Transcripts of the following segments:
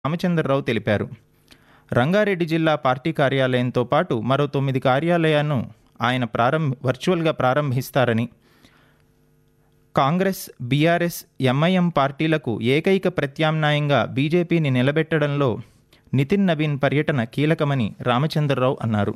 రామచంద్రరావు తెలిపారు రంగారెడ్డి జిల్లా పార్టీ కార్యాలయంతో పాటు మరో తొమ్మిది కార్యాలయాలను ఆయన ప్రారంభ వర్చువల్గా ప్రారంభిస్తారని కాంగ్రెస్ బీఆర్ఎస్ ఎంఐఎం పార్టీలకు ఏకైక ప్రత్యామ్నాయంగా బీజేపీని నిలబెట్టడంలో నితిన్ నవీన్ పర్యటన కీలకమని రామచంద్రరావు అన్నారు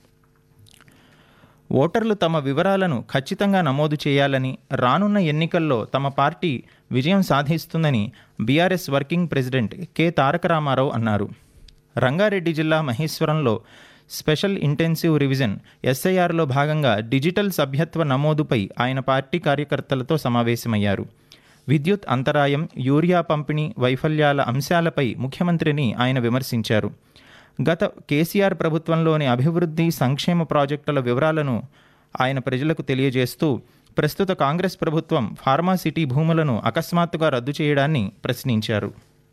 ఓటర్లు తమ వివరాలను ఖచ్చితంగా నమోదు చేయాలని రానున్న ఎన్నికల్లో తమ పార్టీ విజయం సాధిస్తుందని BRS working president K Taraka Ramarao అన్నారు రంగారెడ్డి జిల్లా మహేశ్వరంలో స్పెషల్ ఇంటెన్సివ్ రివిజన్ ఎస్ఐఆర్లో భాగంగా డిజిటల్ సభ్యత్వ నమోదుపై ఆయన పార్టీ కార్యకర్తలతో సమావేశమయ్యారు విద్యుత్ అంతరాయం యూరియా పంపిణీ వైఫల్యాల అంశాలపై ముఖ్యమంత్రిని ఆయన విమర్శించారు గత కేసీఆర్ ప్రభుత్వంలోని అభివృద్ధి సంక్షేమ ప్రాజెక్టుల వివరాలను ఆయన ప్రజలకు తెలియజేస్తూ ప్రస్తుత కాంగ్రెస్ ప్రభుత్వం ఫార్మాసిటీ భూములను అకస్మాత్తుగా రద్దు చేయడాన్ని ప్రశ్నించారు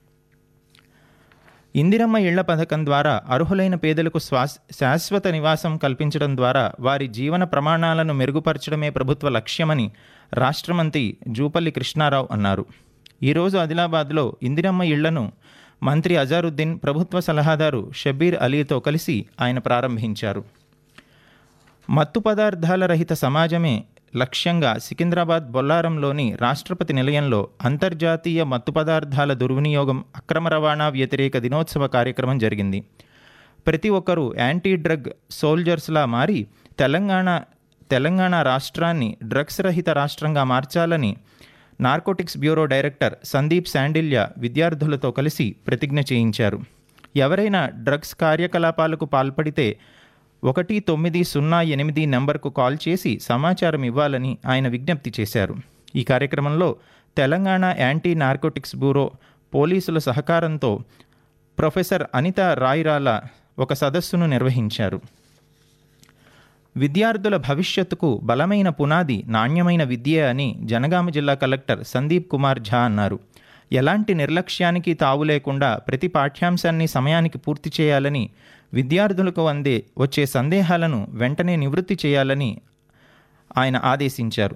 ఇందిరమ్మ ఇళ్ల పథకం ద్వారా అర్హులైన పేదలకు శ్వాస్ శాశ్వత నివాసం కల్పించడం ద్వారా వారి జీవన ప్రమాణాలను మెరుగుపరచడమే ప్రభుత్వ లక్ష్యమని రాష్ట్ర మంత్రి జూపల్లి కృష్ణారావు అన్నారు ఈరోజు ఆదిలాబాద్లో ఇందిరమ్మ ఇళ్లను మంత్రి అజారుద్దీన్ ప్రభుత్వ సలహాదారు షబీర్ అలీతో కలిసి ఆయన ప్రారంభించారు మత్తు పదార్థాల రహిత సమాజమే లక్ష్యంగా సికింద్రాబాద్ బొల్లారంలోని రాష్ట్రపతి నిలయంలో అంతర్జాతీయ మత్తు పదార్థాల దుర్వినియోగం అక్రమ రవాణా వ్యతిరేక దినోత్సవ కార్యక్రమం జరిగింది ప్రతి ఒక్కరూ యాంటీ డ్రగ్ సోల్జర్స్లా మారి తెలంగాణ తెలంగాణ రాష్ట్రాన్ని డ్రగ్స్ రహిత రాష్ట్రంగా మార్చాలని narcotics bureau director Sandeep Sandilya విద్యార్థులతో కలిసి ప్రతిజ్ఞ చేయించారు ఎవరైనా డ్రగ్స్ కార్యకలాపాలకు పాల్పడితే ఒకటి తొమ్మిది సున్నా ఎనిమిది నెంబర్కు కాల్ చేసి సమాచారం ఇవ్వాలని ఆయన విజ్ఞప్తి చేశారు ఈ కార్యక్రమంలో తెలంగాణ యాంటీ నార్కోటిక్స్ బ్యూరో పోలీసుల సహకారంతో ప్రొఫెసర్ అనిత రాయిరాల ఒక సదస్సును నిర్వహించారు విద్యార్థుల భవిష్యత్తుకు బలమైన పునాది నాణ్యమైన విద్య అని జనగామ జిల్లా కలెక్టర్ సందీప్ కుమార్ ఝా అన్నారు ఎలాంటి నిర్లక్ష్యానికి తావు లేకుండా ప్రతి పాఠ్యాంశాన్ని సమయానికి పూర్తి చేయాలని విద్యార్థులకు అందే వచ్చే సందేహాలను వెంటనే నివృత్తి చేయాలని ఆయన ఆదేశించారు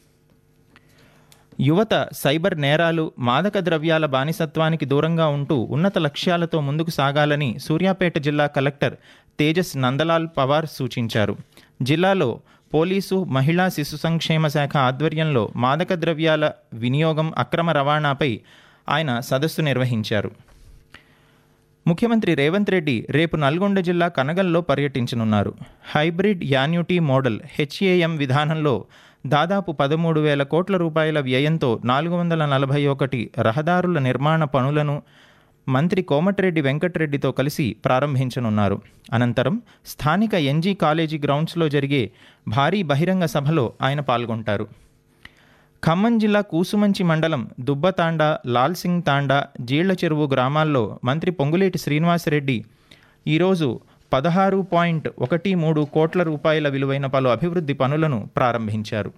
యువత సైబర్ నేరాలు మాదక ద్రవ్యాల బానిసత్వానికి దూరంగా ఉంటూ ఉన్నత లక్ష్యాలతో ముందుకు సాగాలని సూర్యాపేట జిల్లా కలెక్టర్ తేజస్ నందలాల్ పవార్ సూచించారు జిల్లాలో పోలీసు మహిళా శిశు సంక్షేమ శాఖ ఆధ్వర్యంలో మాదక ద్రవ్యాల వినియోగం అక్రమ రవాణాపై ఆయన సదస్సు నిర్వహించారు ముఖ్యమంత్రి రేవంత్ రెడ్డి రేపు నల్గొండ జిల్లా కనగల్లో పర్యటించనున్నారు హైబ్రిడ్ యాన్యుటీ మోడల్ హెచ్ఏఎం విధానంలో దాదాపు పదమూడు వేల కోట్ల రూపాయల వ్యయంతో నాలుగు వందల నలభై ఒకటి రహదారుల నిర్మాణ పనులను మంత్రి కోమటిరెడ్డి వెంకటరెడ్డితో కలిసి ప్రారంభించనున్నారు అనంతరం స్థానిక ఎన్జీ కాలేజీ గ్రౌండ్స్లో జరిగే భారీ బహిరంగ సభలో ఆయన పాల్గొంటారు ఖమ్మం జిల్లా కూసుమంచి మండలం దుబ్బతాండా లాల్సింగ్ తాండా జీళ్ల చెరువు గ్రామాల్లో మంత్రి పొంగులేటి శ్రీనివాసరెడ్డి ఈరోజు పదహారు పాయింట్ ఒకటి మూడు కోట్ల రూపాయల విలువైన పలు అభివృద్ధి పనులను ప్రారంభించారు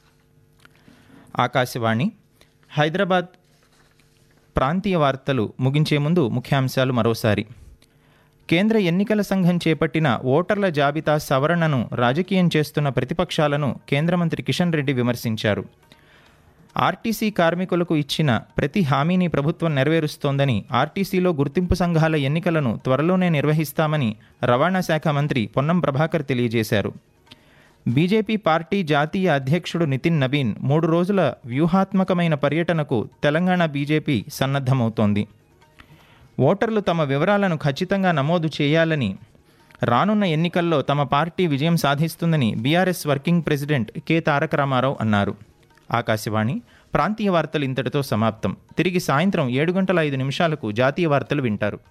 ఆకాశవాణి హైదరాబాద్ ప్రాంతీయ వార్తలు ముగించే ముందు ముఖ్యాంశాలు మరోసారి కేంద్ర ఎన్నికల సంఘం చేపట్టిన ఓటర్ల జాబితా సవరణను రాజకీయం చేస్తున్న ప్రతిపక్షాలను కేంద్ర మంత్రి కిషన్ రెడ్డి విమర్శించారు ఆర్టీసీ కార్మికులకు ఇచ్చిన ప్రతి హామీని ప్రభుత్వం నెరవేరుస్తోందని ఆర్టీసీలో గుర్తింపు సంఘాల ఎన్నికలను త్వరలోనే నిర్వహిస్తామని రవాణా శాఖ మంత్రి పొన్నం ప్రభాకర్ తెలియజేశారు బీజేపీ పార్టీ జాతీయ అధ్యక్షుడు నితిన్ నవీన్ మూడు రోజుల వ్యూహాత్మకమైన పర్యటనకు తెలంగాణ బీజేపీ సన్నద్ధమవుతోంది ఓటర్లు తమ వివరాలను ఖచ్చితంగా నమోదు చేయాలని రానున్న ఎన్నికల్లో తమ పార్టీ విజయం సాధిస్తుందని BRS working president K Taraka Ramarao అన్నారు ఆకాశవాణి ప్రాంతీయ వార్తలు ఇంతటితో సమాప్తం తిరిగి సాయంత్రం ఏడు గంటల ఐదు నిమిషాలకు జాతీయ వార్తలు వింటారు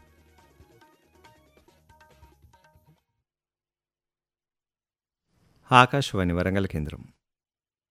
ఆకాశవాణి వరంగల్ కేంద్రం